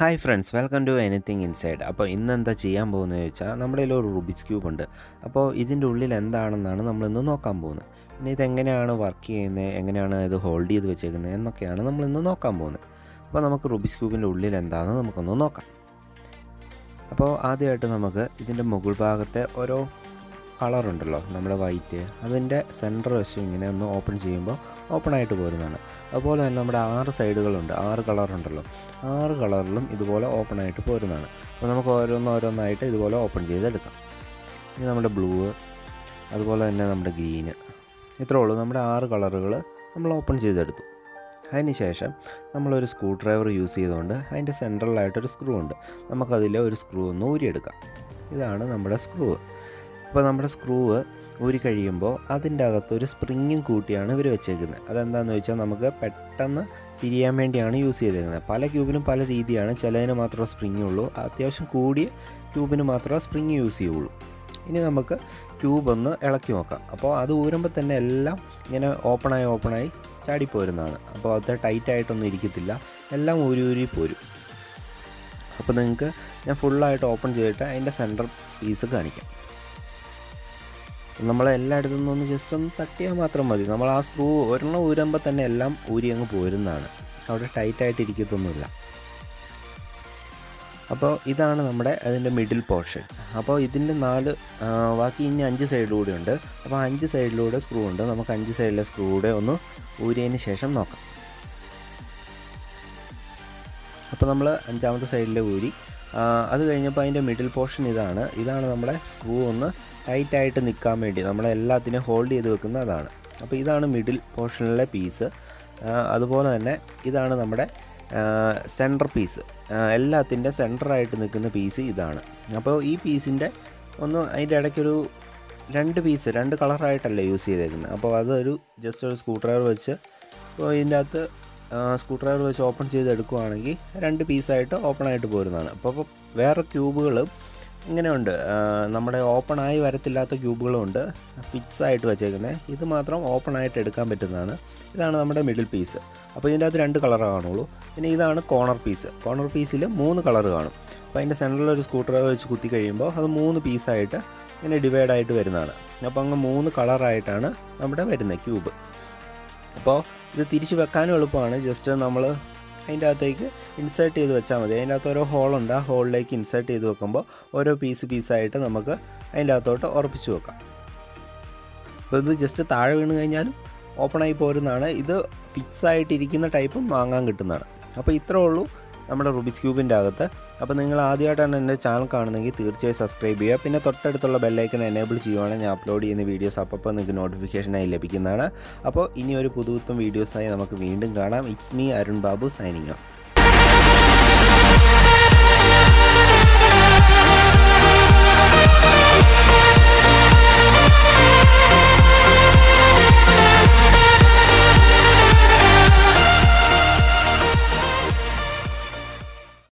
hi friends welcome to anything inside അപ്പോൾ ഇന്ന് എന്താ ചെയ്യാൻ പോകുന്നത് ചോദിച്ചാൽ നമ്മുടെ കയ്യിൽ ഒരു റുബിക്സ് ക്യൂബ് ഉണ്ട് അപ്പോൾ ഇതിൻ്റെ ഉള്ളിൽ എന്താണെന്നാണ് നമ്മളിന്ന് നോക്കാൻ പോകുന്നത് പിന്നെ ഇതെങ്ങനെയാണ് വർക്ക് ചെയ്യുന്നത് എങ്ങനെയാണ് ഇത് ഹോൾഡ് ചെയ്ത് വെച്ചേക്കുന്നത് എന്നൊക്കെയാണ് നമ്മളിന്ന് നോക്കാൻ പോകുന്നത് അപ്പോൾ നമുക്ക് റുബിക്സ് ക്യൂബിൻ്റെ ഉള്ളിൽ എന്താണെന്ന് നമുക്കൊന്ന് നോക്കാം അപ്പോൾ ആദ്യമായിട്ട് നമുക്ക് ഇതിൻ്റെ മുകൾ ഭാഗത്തെ ഓരോ കളറുണ്ടല്ലോ നമ്മുടെ വൈറ്റ് അതിൻ്റെ സെൻറ്റർ വശം ഇങ്ങനെ ഒന്ന് ഓപ്പൺ ചെയ്യുമ്പോൾ ഓപ്പൺ ആയിട്ട് പോരുന്നതാണ് അതുപോലെ തന്നെ നമ്മുടെ ആറ് സൈഡുകളുണ്ട് ആറ് കളറുണ്ടല്ലോ ആറ് കളറിലും ഇതുപോലെ ഓപ്പൺ ആയിട്ട് പോരുന്നതാണ് അപ്പോൾ നമുക്ക് ഓരോന്നോരോന്നായിട്ട് ഇതുപോലെ ഓപ്പൺ ചെയ്തെടുക്കാം ഇനി നമ്മുടെ ബ്ലൂ അതുപോലെ തന്നെ നമ്മുടെ ഗ്രീന് ഇത്രേ ഉള്ളൂ നമ്മുടെ ആറ് കളറുകൾ നമ്മൾ ഓപ്പൺ ചെയ്തെടുത്തു അതിന് ശേഷം നമ്മളൊരു സ്ക്രൂ ഡ്രൈവർ യൂസ് ചെയ്തുകൊണ്ട് അതിൻ്റെ സെൻട്രലായിട്ടൊരു സ്ക്രൂ ഉണ്ട് നമുക്കതിൽ ഒരു സ്ക്രൂ ഒന്ന് ഊരിയെടുക്കാം ഇതാണ് നമ്മുടെ സ്ക്രൂ അപ്പോൾ നമ്മുടെ സ്ക്രൂവ് ഊരി കഴിയുമ്പോൾ അതിൻ്റെ അകത്ത് ഒരു സ്പ്രിങ്ങും കൂട്ടിയാണ് ഇവർ വെച്ചേക്കുന്നത് അതെന്താണെന്ന് വെച്ചാൽ നമുക്ക് പെട്ടെന്ന് തിരിയാൻ വേണ്ടിയാണ് യൂസ് ചെയ്തേക്കുന്നത് പല ക്യൂബിനും പല രീതിയാണ് ചിലതിന് മാത്രമേ സ്പ്രിങ് ഉള്ളൂ അത്യാവശ്യം കൂടിയ ക്യൂബിന് മാത്രമേ സ്പ്രിങ് യൂസ് ചെയ്യുള്ളൂ ഇനി നമുക്ക് ക്യൂബ് ഒന്ന് ഇളക്കി നോക്കാം അപ്പോൾ അത് ഊരുമ്പോൾ തന്നെ എല്ലാം ഇങ്ങനെ ഓപ്പണായി ഓപ്പണായി ചാടിപ്പോരുന്നതാണ് അപ്പോൾ അത് ടൈറ്റായിട്ടൊന്നും ഇരിക്കത്തില്ല എല്ലാം ഊരി ഊരി പോരും അപ്പോൾ നിങ്ങൾക്ക് ഞാൻ ഫുള്ളായിട്ട് ഓപ്പൺ ചെയ്തിട്ട് അതിൻ്റെ സെൻറ്റർ പീസ് കാണിക്കാം നമ്മൾ എല്ലായിടത്തു നിന്നൊന്ന് ജസ്റ്റ് ഒന്ന് തട്ടിയാൽ മാത്രം മതി നമ്മൾ ആ സ്ക്രൂ ഒരെണ്ണം ഊരുമ്പോൾ തന്നെ എല്ലാം ഊരി അങ്ങ് പോരുന്നതാണ് അവിടെ ടൈറ്റായിട്ട് ഇരിക്കത്തൊന്നുമില്ല അപ്പോൾ ഇതാണ് നമ്മുടെ അതിൻ്റെ മിഡിൽ പോർഷൻ അപ്പോൾ ഇതിൻ്റെ നാല് ബാക്കി ഇനി അഞ്ച് സൈഡ് കൂടെ ഉണ്ട് അപ്പോൾ അഞ്ച് സൈഡിലൂടെ സ്ക്രൂ ഉണ്ട് നമുക്ക് അഞ്ച് സൈഡിലെ സ്ക്രൂ കൂടെ ഒന്ന് ഊരിയതിന് ശേഷം നോക്കാം അപ്പോൾ നമ്മൾ അഞ്ചാമത്തെ സൈഡിലെ ഊരി അത് കഴിഞ്ഞപ്പോൾ അതിൻ്റെ മിഡിൽ പോർഷൻ ഇതാണ് ഇതാണ് നമ്മുടെ സ്ക്രൂ ഒന്ന് ടൈറ്റായിട്ട് നിൽക്കാൻ വേണ്ടി നമ്മളെ എല്ലാത്തിനെയും ഹോൾഡ് ചെയ്ത് വെക്കുന്ന അതാണ് അപ്പോൾ ഇതാണ് മിഡിൽ പോർഷനിലെ പീസ് അതുപോലെ തന്നെ ഇതാണ് നമ്മുടെ സെൻറ്റർ പീസ് എല്ലാത്തിൻ്റെ സെൻറ്ററായിട്ട് നിൽക്കുന്ന പീസ് ഇതാണ് അപ്പോൾ ഈ പീസിൻ്റെ ഒന്ന് അതിൻ്റെ ഇടയ്ക്കൊരു രണ്ട് പീസ് രണ്ട് കളറായിട്ടല്ലേ യൂസ് ചെയ്തേക്കുന്നത് അപ്പോൾ അതൊരു ജസ്റ്റ് ഒരു സ്ക്രൂ ഡ്രൈവർ വെച്ച് ഇപ്പോൾ ഇതിൻ്റെ അകത്ത് സ്ക്രൂ ഡ്രൈവർ വെച്ച് ഓപ്പൺ ചെയ്ത് എടുക്കുവാണെങ്കിൽ രണ്ട് പീസായിട്ട് ഓപ്പൺ ആയിട്ട് പോരുന്നതാണ് അപ്പോൾ വേറെ ക്യൂബുകളും ഇങ്ങനെയുണ്ട് നമ്മുടെ ഓപ്പൺ ആയി വരത്തില്ലാത്ത ക്യൂബുകളുണ്ട് ഫിക്സ് ആയിട്ട് വെച്ചേക്കുന്നത് ഇത് മാത്രം ഓപ്പൺ ആയിട്ട് എടുക്കാൻ പറ്റുന്നതാണ് ഇതാണ് നമ്മുടെ മിഡിൽ പീസ് അപ്പോൾ ഇതിൻ്റെ അകത്ത് രണ്ട് കളർ കാണുള്ളൂ പിന്നെ ഇതാണ് കോർണർ പീസ് കോർണർ പീസിൽ മൂന്ന് കളർ കാണും അപ്പോൾ അതിൻ്റെ സെൻറ്ററിൽ ഒരു സ്ക്രൂ ഡ്രൈവർ വെച്ച് കുത്തി കഴിയുമ്പോൾ അത് മൂന്ന് പീസായിട്ട് ഇങ്ങനെ ഡിവൈഡ് ആയിട്ട് വരുന്നതാണ് അപ്പോൾ അങ്ങ് മൂന്ന് കളറായിട്ടാണ് നമ്മുടെ വരുന്നത് ക്യൂബ് അപ്പോൾ ഇത് തിരിച്ച് വെക്കാനും എളുപ്പമാണ് ജസ്റ്റ് നമ്മൾ അതിൻ്റെ അകത്തേക്ക് ഇൻസേർട്ട് ചെയ്ത് വെച്ചാൽ മതി അതിൻ്റെ അകത്ത് ഓരോ ഹോളുണ്ട് ആ ഹോളിലേക്ക് ഇൻസേർട്ട് ചെയ്ത് വെക്കുമ്പോൾ ഓരോ പീസ് പീസായിട്ട് നമുക്ക് അതിൻ്റെ അകത്തോട്ട് ഉറപ്പിച്ച് വെക്കാം അപ്പോൾ ഇത് ജസ്റ്റ് താഴെ വീണ് കഴിഞ്ഞാലും ഓപ്പണായി പോരുന്നതാണ് ഇത് ഫിക്സ് ആയിട്ടിരിക്കുന്ന ടൈപ്പും വാങ്ങാൻ കിട്ടുന്നതാണ് അപ്പോൾ ഇത്രേ ഉള്ളൂ നമ്മുടെ റുബിക്സ് ക്യൂബിൻ്റെ അകത്ത് അപ്പോൾ നിങ്ങൾ ആദ്യമായിട്ടാണ് എൻ്റെ ചാനൽ കാണുന്നതെങ്കിൽ തീർച്ചയായും സബ്സ്ക്രൈബ് ചെയ്യുക പിന്നെ തൊട്ടടുത്തുള്ള ബെല്ലൈക്കൺ എനേബിൾ ചെയ്യുവാണെങ്കിൽ ഞാൻ അപ്ലോഡ് ചെയ്യുന്ന വീഡിയോസ് അപ്പോൾ നിങ്ങൾക്ക് നോട്ടിഫിക്കേഷനായി ലഭിക്കുന്നതാണ് അപ്പോൾ ഇനി ഒരു പുതുപുത്തം വീഡിയോസായി നമുക്ക് വീണ്ടും കാണാം it's me Arun Babu signing of